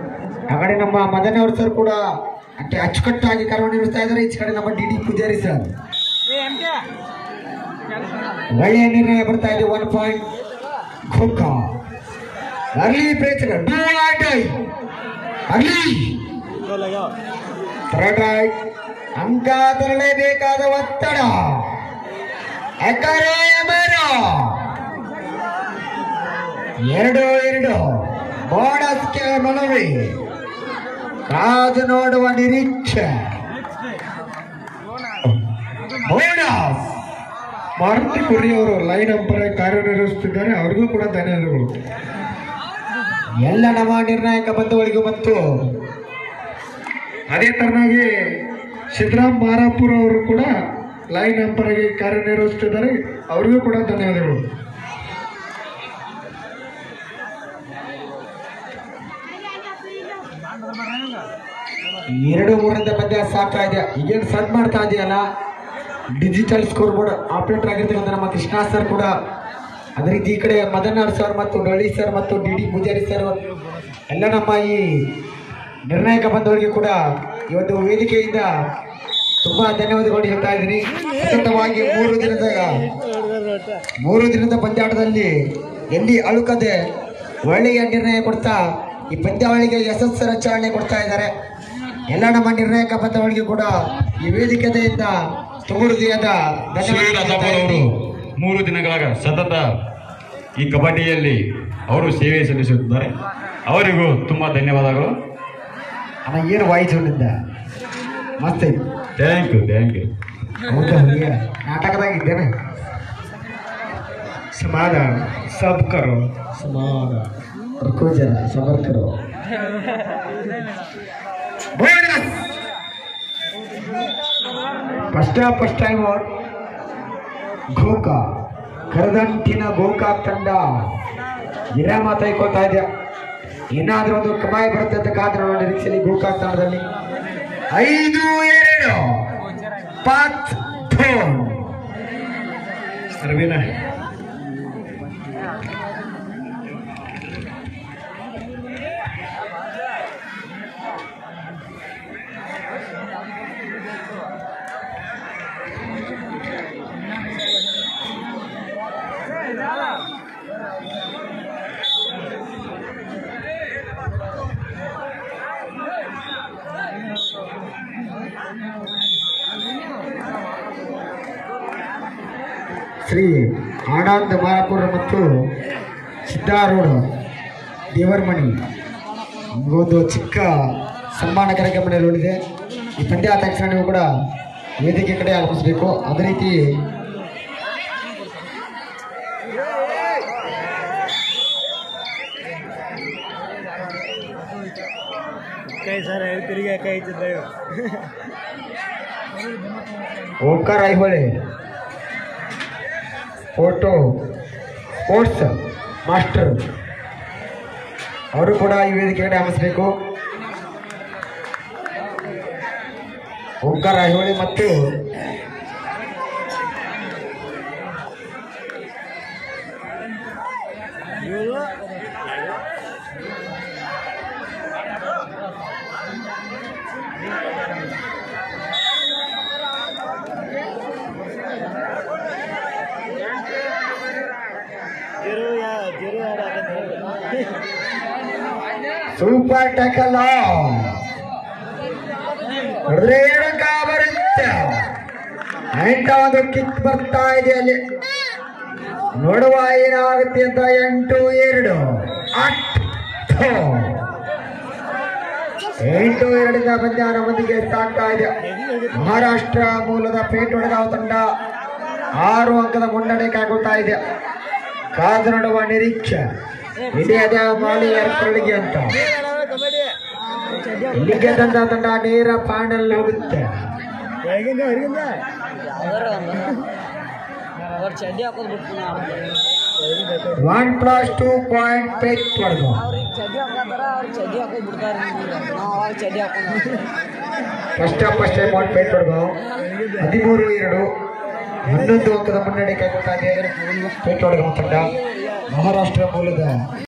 ಆ ಕಡೆ ನಮ್ಮ ಮದನ್ ಅವ್ರ ಸರ್ ಕೂಡ ಅಷ್ಟೇ ಅಚ್ಚುಕಟ್ಟಾಗಿ ಕಾರ್ಯನಿರ್ವಹಿಸ್ತಾ ಇದ್ದಾರೆ ಈಚೆ ಕಡೆ ನಮ್ಮ ಡಿ ಡಿ ಪೂಜಾರಿ ಸರ್ ಒಳ್ಳೆಯ ನಿರ್ಣಯ ಬರ್ತಾ ಇದೆ ಒನ್ ಪಾಯಿಂಟ್ ಖೋಖ ಅರ್ಲಿ ಪ್ರೇಕ್ಷಕರು ಡೂ ಆರ್ ಡೈ ಅರ್ಲಿ ಥರ್ಡ್ ಅಂಕ ತರಲೇಬೇಕಾದ ಒತ್ತಡ ಎಕರೆ ಎಮರ ಎರಡು ಎರಡು ಬೋನಸ್ಗೆ ಮನವಿ ಕಾದು ನೋಡುವ ನಿರೀಕ್ಷೆ ಬೋನಸ್ ಮಾರುತಿ ಕುರಿ ಅವರು ಲೈನ್ ಅಂಪರ್ ಕಾರ್ಯನಿರ್ವಹಿಸುತ್ತಿದ್ದಾರೆ ಅವರಿಗೂ ಕೂಡ ಧನ್ಯವಾದಗಳು ಎಲ್ಲ ನಮ್ಮ ನಿರ್ಣಾಯಕ ಬಂಧುಗಳಿಗೂ ಮತ್ತು ಅದೇ ತರನಾಗಿ ಸಿದ್ದರಾಮ್ ಮಾರಾಪುರ ಅವರು ಕೂಡ ಲೈನ್ ಅಂಪರ್ ಆಗಿ ಕಾರ್ಯನಿರ್ವಹಿಸುತ್ತಿದ್ದಾರೆ ಅವರಿಗೂ ಕೂಡ ಧನ್ಯವಾದಗಳು ಎರಡು ಮೂರರಿಂದ ಪಂದ್ಯ ಸಾಕ್ತಾ ಇದೆ ಈಗೇನು ಸದ್ ಮಾಡ್ತಾ ಇದೆಯಲ್ಲ ಡಿಜಿಟಲ್ ಸ್ಕೋರ್ ಬೋರ್ಡ್ ಆಪರೇಟರ್ ಆಗಿರ್ತಕ್ಕಂಥ ನಮ್ಮ ಕೃಷ್ಣ ಸರ್ ಕೂಡ ಅದೇ ರೀತಿ ಈ ಕಡೆ ಮದನಾಡ್ ಸರ್ ಮತ್ತು ಡೊಳ್ಳಿ ಸರ್ ಮತ್ತು ಡಿ ಡಿ ಪೂಜಾರಿ ಸರ್ ಎಲ್ಲ ನಮ್ಮ ಈ ನಿರ್ಣಾಯಕ ಬಂಧುಗಳಿಗೆ ಕೂಡ ಈ ಒಂದು ವೇದಿಕೆಯಿಂದ ತುಂಬಾ ಧನ್ಯವಾದಗಳು ಹೇಳ್ತಾ ಇದ್ದೀನಿ ಸತತವಾಗಿ ಮೂರು ದಿನದ ಮೂರು ದಿನದ ಪಂದ್ಯಾಟದಲ್ಲಿ ಎಲ್ಲಿ ಅಳುಕದೆ ಒಳ್ಳೆಯ ನಿರ್ಣಯ ಕೊಡ್ತಾ ಈ ಪಂದ್ಯಾವಳಿಗೆ ಯಶಸ್ಸರ ಚಾಲನೆ ಕೊಡ್ತಾ ಇದ್ದಾರೆ ಎಲ್ಲ ನಮ್ಮ ನಿರ್ಣಾಯಕ ಪಂದ್ಯಾವಳಿಗೆ ಕೂಡ ಈ ವೇದಿಕೆಯಿಂದ ತುಂಬ ಹೃದಯದ ಶ್ರೀ ಧನ್ಯವಾದ ಅವರು ಮೂರು ದಿನಗಳ ಸತತ ಈ ಕಬಡ್ಡಿಯಲ್ಲಿ ಅವರು ಸೇವೆ ಸಲ್ಲಿಸುತ್ತಿದ್ದಾರೆ ಅವರಿಗೂ ತುಂಬ ಧನ್ಯವಾದಗಳು ಅಣ್ಣ ಏನು ವಾಯ್ಸ್ ಉಂಡಿದ್ದ ಮಸ್ತ್ ಐತಿ ಥ್ಯಾಂಕ್ ಯು ಥ್ಯಾಂಕ್ ಯು ಹೌದಾ ಹುಡುಗಿಯ ನಾಟಕದಾಗಿದ್ದೇನೆ ಸಮಾಧಾನ ಸಬ್ ಕರೋ ಸಮಾನ रुको जरा सबर करो ಫಸ್ಟ್ ಫಸ್ಟ್ ಟೈಮ್ ಗೋಕ ಕರದಂಟಿನ ಗೋಕಾಕ್ ತಂಡ ವಿರಾಮ ತೆಗೆದುಕೊಳ್ತಾ ಇದೆ ಏನಾದ್ರೂ ಒಂದು ಕಮಾಯಿ ಬರುತ್ತೆ ಅಂತ ಕಾದ್ರೆ ನೋಡಿ ನಿರೀಕ್ಷೆಯಲ್ಲಿ ಗೋಕಾಕ್ ತಂಡದಲ್ಲಿ ಐದು ಎರಡು ಪಾತ್ ಧೋನ್ ಅರವಿಂದ ಶ್ರೀ ಆನಂದ್ ಮಾರಾಪುರ ಮತ್ತು ಸಿದ್ದಾರೂಢ ದೇವರಮಣಿ ಒಂದು ಚಿಕ್ಕ ಸನ್ಮಾನ ಕಾರ್ಯಕ್ರಮ ನಡೆಯಲಿದೆ ಈ ಪಂದ್ಯ ಆದ ತಕ್ಷಣ ನೀವು ಕೂಡ ವೇದಿಕೆ ಕಡೆ ಆಗಮಿಸಬೇಕು ಅದೇ ರೀತಿ ಕೈ ಸರ್ ತಿರುಗಿ ಕೈ ಇದ್ದಿದ್ದೆವು Omkara Aihole photo sports master ಅವರು ಕೂಡ ಈ ವೇದಿಕೆ ಕಡೆ ಆಗಮಿಸಬೇಕು ಓಂಕಾರ ಐಹೊಳೆ ಮತ್ತು ಜೀರೋ ಯಾ ಜೀರೋ ಯಾರು ಹಾಕಂತ ಸೂಪರ್ ಟಕಲ ರೇಣುಕ ಬರುತ್ತೆ ಎಂಟ ಒಂದು ಕಿಕ್ ಬರ್ತಾ ಇದೆ ಅಲ್ಲಿ ನೋಡುವ ಏನಾಗುತ್ತೆ ಅಂತ ಎಂಟು ಎರಡು ಅಟ್ಟು ಎಂಟು ಎರಡರಿಂದ ಪಂದ್ಯ ನಮ್ಮೊಂದಿಗೆ ಸಾಗ್ತಾ ಇದೆ ಮಹಾರಾಷ್ಟ್ರ ಮೂಲದ ಪೇಟೊಡಗಾವ್ ತಂಡ ಆರು ಅಂಕದ ಮುನ್ನಡೆ ಕಾಗುತ್ತಾ ಇದೆ ಕಾದು ನೋಡುವ ನಿರೀಕ್ಷೆ ಇದೇ ಅದೇ ಮಾಲಿ ಏರ್ಪಡಿಗೆ ಅಂತ ಕಬಡ್ಡಿ ಇಲ್ಲಿಗೆ ತಂದ ತಂಡ ನೇರ ಫೈನಲ್ ಹೋಗುತ್ತೆ ಬೆಳಗಿಂದ ಹೊರಗಿಂದ ಅವ್ರು ಚಡ್ಡಿ ಹಾಕೋದು ಬಿಟ್ಟು ಒನ್ ಪ್ಲಸ್ ಟೂ ಪಾಯಿಂಟ್ ಪೇಟ್ವರ್ಗು ಅವ್ರಿಗೆ ಚಡ್ಡಿ ಹಾಕೋತಾರ ಅವ್ರು ಚಡ್ಡಿ ಹಾಕೋದು ಬಿಡ್ತಾರೆ ನಾವು ಅವಾಗ ಚಡ್ಡಿ ಹಾಕೊಂಡು ಫಸ್ಟ್ ಫಸ್ಟ್ ಟೈಮ್ ಪಾಯಿಂಟ್ ಪೇಟ್ವರ್ಗು ಹದಿಮೂರು ಎರಡು ಹನ್ನೊಂದು ಅಂಕದ ಮುನ್ನಡೆ ಕೈಗೊಳ್ತಾ ಇದೆ ಪೇಟ್ವರ್ಗ ತಂಡ ಮಹಾರಾಷ್ಟ್ರ ಮೂಲದ